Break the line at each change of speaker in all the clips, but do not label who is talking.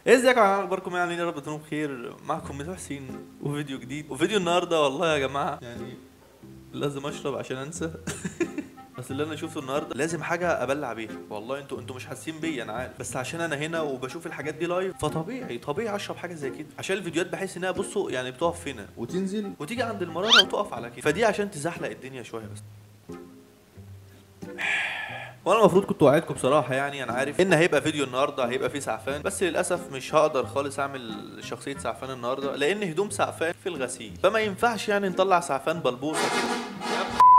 ازيكم يا جماعه اخباركم إيه؟ عاملين يا رب تكونوا بخير معكم ميدو حسين وفيديو جديد وفيديو النهارده والله يا جماعه يعني لازم اشرب عشان انسى بس اللي انا شفته النهارده لازم حاجه ابلع بيها والله انتوا انتوا مش حاسين بيا انا عارف بس عشان انا هنا وبشوف الحاجات دي لايف فطبيعي طبيعي اشرب حاجه زي كده عشان الفيديوهات بحس انها بصوا يعني بتقف هنا وتنزل وتيجي عند المراره وتقف على كده فدي عشان تزحلق الدنيا شويه بس وانا المفروض كنت وعدتكم بصراحه يعني انا عارف ان هيبقى فيديو النهارده هيبقى فيه سعفان بس للاسف مش هقدر خالص اعمل شخصيه سعفان النهارده لان هدوم سعفان في الغسيل فما ينفعش يعني نطلع سعفان بلبوصه كده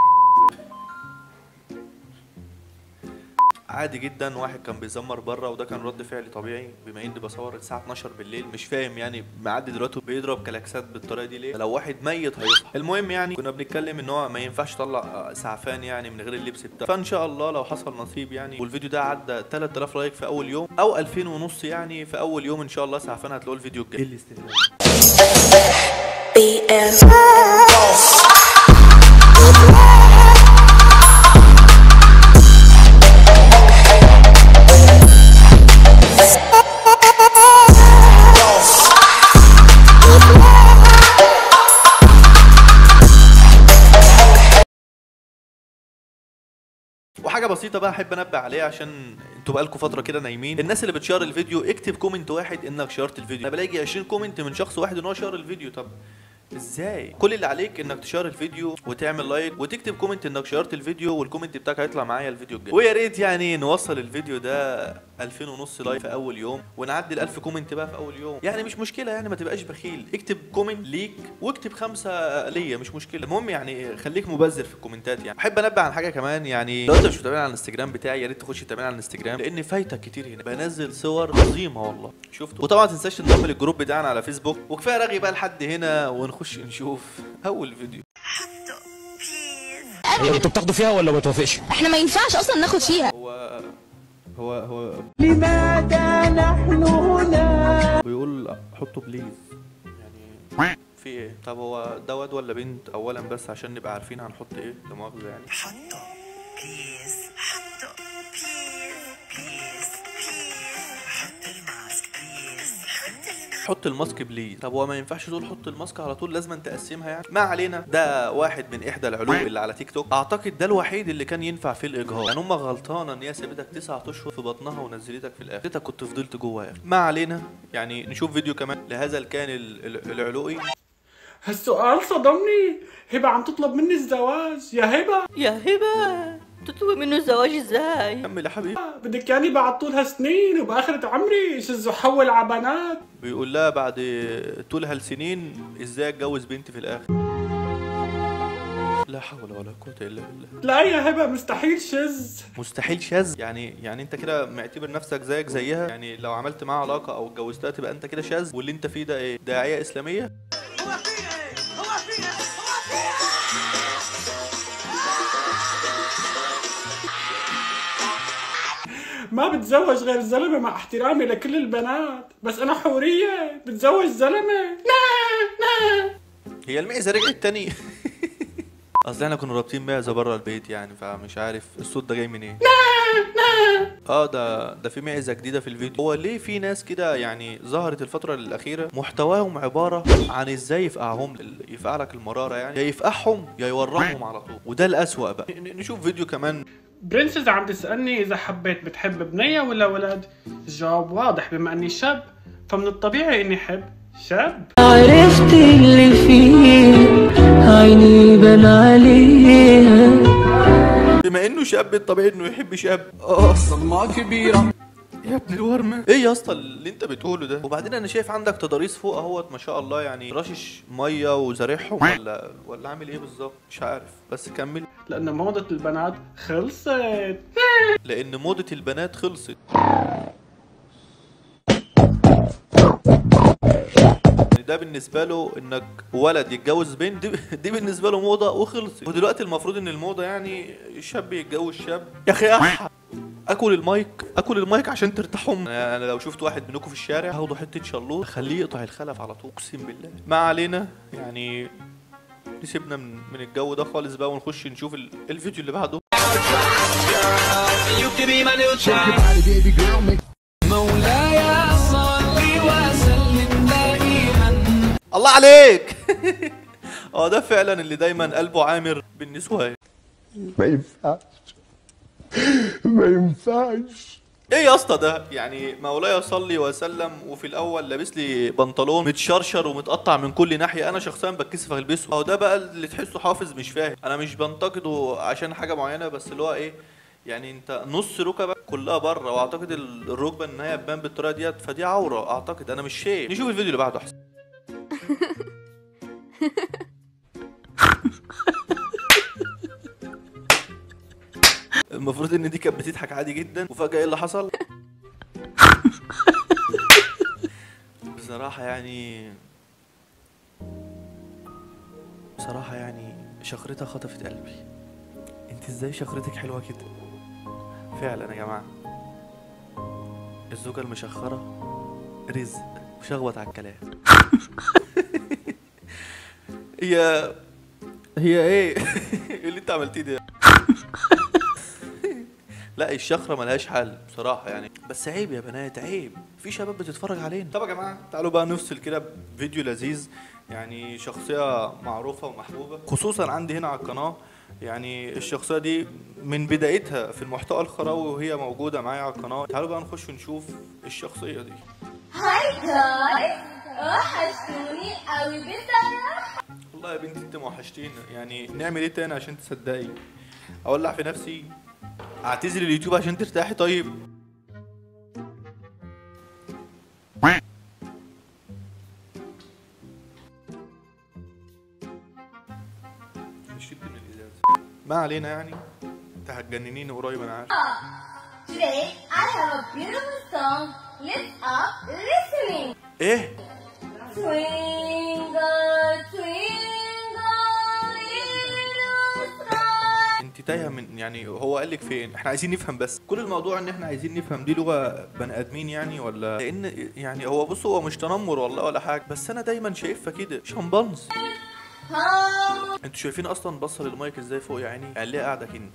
عادي جدا واحد كان بيزمر بره وده كان رد فعلي طبيعي بما اني بصور الساعه 12 بالليل مش فاهم يعني معدي دلوقتي بيضرب كلاكسات بالطريقه دي ليه لو واحد ميت هيصحى المهم يعني كنا بنتكلم ان هو ما ينفعش يطلع سعفان يعني من غير اللبس بتاعه فان شاء الله لو حصل نصيب يعني والفيديو ده عدى 3000 لايك في اول يوم او 2000 ونص يعني في اول يوم ان شاء الله سعفان هتلاقوا الفيديو الجاي ايه الاستهلاك
BM.
وحاجه بسيطه بقى احب انبه عليها عشان انتوا بقالكم فتره كده نايمين الناس اللي بتشير الفيديو اكتب كومنت واحد انك شيرت الفيديو انا بلاقي 20 كومنت من شخص واحد ان هو شير الفيديو طب ازاي كل اللي عليك انك تشير الفيديو وتعمل لايك وتكتب كومنت انك شيرت الفيديو والكومنت بتاعك هيطلع معايا الفيديو الجاي ويا ريت يعني نوصل الفيديو ده 2000 ونص لايك في اول يوم ونعدي ال 1000 كومنت بقى في اول يوم يعني مش مشكله يعني ما تبقاش بخيل اكتب كومنت ليك واكتب خمسه ليا مش مشكله المهم يعني خليك مبذر في الكومنتات يعني احب انبه عن حاجه كمان يعني لو انت مش متابعني على الانستجرام بتاعي يا ريت تخش تتابعني على الانستجرام لان فايتك كتير هنا بنزل صور عظيمه والله شفت وطبعا ما تنساش تنضم للجروب بتاعنا على فيسبوك وكفايه رغي بقى لحد هنا ونخش نشوف اول فيديو
هي انتوا بتاخدوا فيها ولا ما توافقش؟
احنا ما ينفعش اصلا ناخد فيها
هو هو هو
لماذا نحن هنا
بيقول حطه بليز يعني في ايه طب هو ده واد ولا بنت اولا بس عشان نبقى عارفين هنحط ايه لا مؤاخذه يعني
حطه بليز حطه بليز بليز بليز حط الماسك بليز حط الماسك
حط الماسك بليز طب هو ما ينفعش تقول حط الماسك على طول لازم تقسمها يعني ما علينا ده واحد من احدى العلوم اللي على تيك توك اعتقد ده الوحيد اللي كان ينفع في الاجهاض يعني امك غلطانه ان هي سابتك تسعة اشهر في بطنها ونزلتك في الاخر انت كنت فضلت جوه يا اخي ما علينا يعني نشوف فيديو كمان لهذا الكائن ال- ال- العلوي
هالسؤال صدمني هبة عم تطلب مني الزواج يا هبة
يا هبة تطلبي منه الزواج ازاي؟
كمل يا حبيبي
بدك يعني بعد طول هالسنين وبآخرة عمري شزو حول على بنات
بيقول لها بعد طول هالسنين ازاي اتجوز بنتي في الاخر لا حول ولا قوه الا بالله
لا يا هبة مستحيل شز
مستحيل شاذ يعني يعني انت كده معتبر نفسك زيك زيها يعني لو عملت معاها علاقه او اتجوزتها تبقى انت كده شاذ واللي انت فيه ده ايه داعيه اسلاميه
ما بتزوج غير زلمة مع احترامي لكل البنات بس أنا حورية بتزوج زلمة لا لا
هي المعزه رجعت تاني اصل احنا كنا رابطين معزه بره البيت يعني فمش عارف الصوت ده جاي منين اه ده ده في معزه جديده في الفيديو هو ليه في ناس كده يعني ظهرت الفتره الاخيره محتواهم عباره عن ازاي يفقعهم يفقع لك المراره يعني يا يفقعهم يا يورمهم على طول وده الاسوأ بقى ن- نشوف فيديو كمان
برنسز عم تسألني إذا حبيت بتحب بنية ولا ولد الجواب واضح بما أني شاب فمن الطبيعي إني أحب شاب
عرفت اللي فيه عيني بان عليها
بما انه شاب الطبيعي انه يحب شاب اه
صدمة كبيرة
يا ابن الورمه ايه يا اسطى اللي انت بتقوله ده وبعدين انا شايف عندك تضاريس فوق اهوت ما شاء الله يعني رشش ميه وزارعهم ولا ولا عامل ايه بالظبط مش عارف بس كمل
لأن موضة البنات خلصت
لان موضه البنات خلصت ده بالنسبه له انك ولد يتجوز بنت دي, دي بالنسبه له موضه وخلصت ودلوقتي المفروض ان الموضه يعني شاب يتجوز شاب يا اخي أح اكل المايك اكل المايك عشان ترتاحوا انا أنا لو شفت واحد منكم في الشارع هاخده حته شلوط اخليه يقطع الخلف على طول اقسم بالله ما علينا يعني نسيبنا من من الجو ده خالص بقى ونخش نشوف ال- الفيديو اللي بعده
مولاي صل
الله عليك اه ده فعلا اللي دايما قلبه عامر بالنسوان
ما ينفعش ما ينفعش
ايه يا اسطى ده يعني مولاي صلي وسلم وفي الاول لابس لي بنطلون متشرشر ومتقطع من كل ناحيه انا شخصيا بتكسف البسه اهو ده بقى اللي تحسه حافظ مش فاهم انا مش بنتقده عشان حاجه معينه بس اللي هو ايه يعني انت نص ركبك كلها بره واعتقد ال- الركبه ان هي تبان بالطريقه ديت فدي عوره اعتقد انا مش شايف نشوف الفيديو اللي بعده احسن المفروض ان دي كانت بتضحك عادي جدا وفجاه ايه اللي حصل بصراحه يعني بصراحه يعني شخرتها خطفت قلبي انت ازاي شخرتك حلوه كده فعلا يا جماعه الزوجه المشخره رزق وشغوت على الكلام هي هي ايه ايه اللي انت عملتيه ده لا الشخرة ملهاش حل بصراحة يعني بس عيب يا بنات عيب في شباب بتتفرج علينا طب يا جماعة تعالوا بقى نفصل كده بفيديو لذيذ يعني شخصية معروفة ومحبوبة خصوصا عندي هنا على القناة يعني الشخصية دي من بدايتها في المحتوى الخروي وهي موجودة معايا على القناة تعالوا بقى نخش ونشوف الشخصية دي
هاي جايز وحشتوني قوي بصراحة
والله يا بنتي انت موحشتينا يعني نعمل ايه تاني عشان تصدقي اولع في نفسي اعتزل اليوتيوب عشان ترتاحي طيب نشد من الازاز ما علينا يعني انت هتجننيني قريب انا عارف
Today I have a beautiful song Lift up listening
ايه
Twinkle twinkle little star
انت تايهه من يعني هو قال لك فين احنا عايزين نفهم بس كل الموضوع ان احنا عايزين نفهم دي لغه بني ادمين يعني ولا لان يعني هو بص هو مش تنمر والله ولا حاجه بس انا دايما شايفها كده شمبانز
home
انتوا شايفين اصلا بصل المايك ازاي فوق يا عيني يعني ليه قاعده كده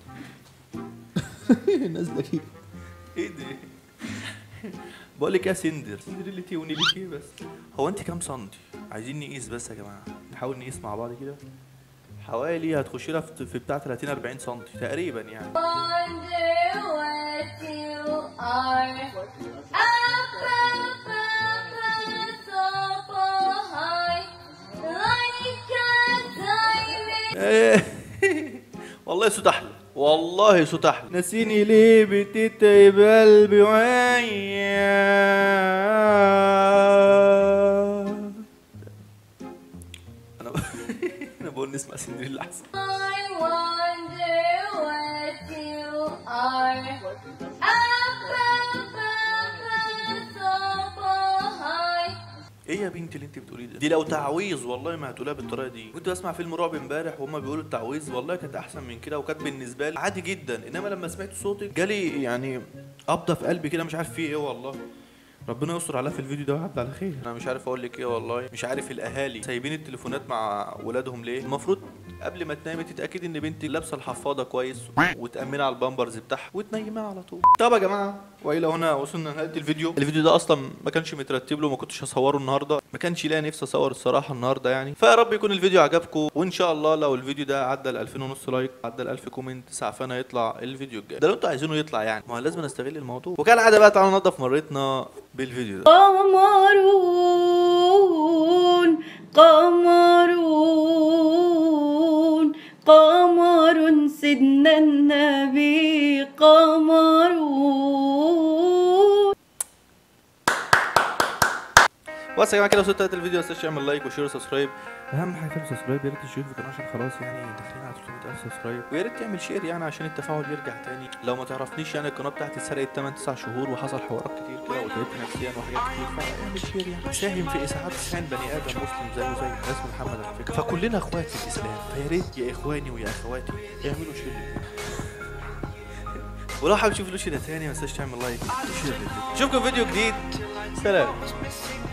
نازله كده ايه ده بقول لك يا سندر سندر اللي تيوني ليك ايه بس هو انت كام سنتي عايزين نقيس بس يا جماعه نحاول نقيس مع بعض كده حوالي هتخش لها في في بتاع 30 40 سنتي تقريبا يعني
Wonder what you are Up, up, up, up, so high Like a diamond
إيه. والله صوت احلى والله صوت احلى نسيني ليه بتتعب قلبي ويا انا انا بقول نسمع سندريلا احسن
I wonder what you are. Up, up, up, so high.
ايه يا بنتي اللي انت بتقوليه ده دي لو تعويذ والله ما هتقولها بالطريقه دي كنت بسمع فيلم رعب امبارح وهم بيقولوا التعويذ والله كانت احسن من كده وكانت بالنسبه لي عادي جدا انما لما سمعت صوتك جالي يعني قبضه في قلبي كده مش عارف فيه ايه والله ربنا يستر عليها في الفيديو ده ويعدي على خير انا مش عارف اقول لك ايه والله مش عارف الاهالي سايبين التليفونات مع ولادهم ليه المفروض قبل ما تنامي تتاكدي ان بنتك لابسه الحفاضه كويس وتامني على البامبرز بتاعها وتنيمها على طول طب يا جماعه والى هنا وصلنا لنهايه الفيديو الفيديو ده اصلا ما كانش مترتب له ما كنتش هصوره النهارده ما كانش ليا نفسي اصور الصراحه النهارده يعني فيا رب يكون الفيديو عجبكم وان شاء الله لو الفيديو ده عدى ال 2000 ونص لايك عدى ال 1000 كومنت سعفانه يطلع الفيديو الجاي ده لو انتوا عايزينه يطلع يعني ما هو لازم نستغل الموضوع وكالعاده بقى تعالوا ننضف مرتنا بالفيديو ده
قمرون قمرون قمر سيدنا النبي قمرون
بس يا جماعه كده وصلت لنهايه الفيديو ما تنساش تعمل لايك وشير وسبسكرايب اهم حاجه تعمل سبسكرايب يا ريت تشير في القناه عشان خلاص يعني داخلين على 300000 سبسكرايب ويا ريت تعمل شير يعني عشان التفاعل يرجع تاني لو ما تعرفنيش يعني القناه بتاعتي اتسرقت 8 9 شهور وحصل حوارات كتير كده وتعبت نفسيا وحاجات كتير فاعمل شير يعني ساهم في اسعاد 90 بني ادم مسلم زيه زي اسمه محمد على فكره فكلنا اخوات في الاسلام فيا ريت يا اخواني ويا اخواتي اعملوا شير للفيديو. ولو حابب تشوف الوش ده تاني ما تنساش تعمل لايك وشير للفيديو اشوفكم في فيديو جديد سلام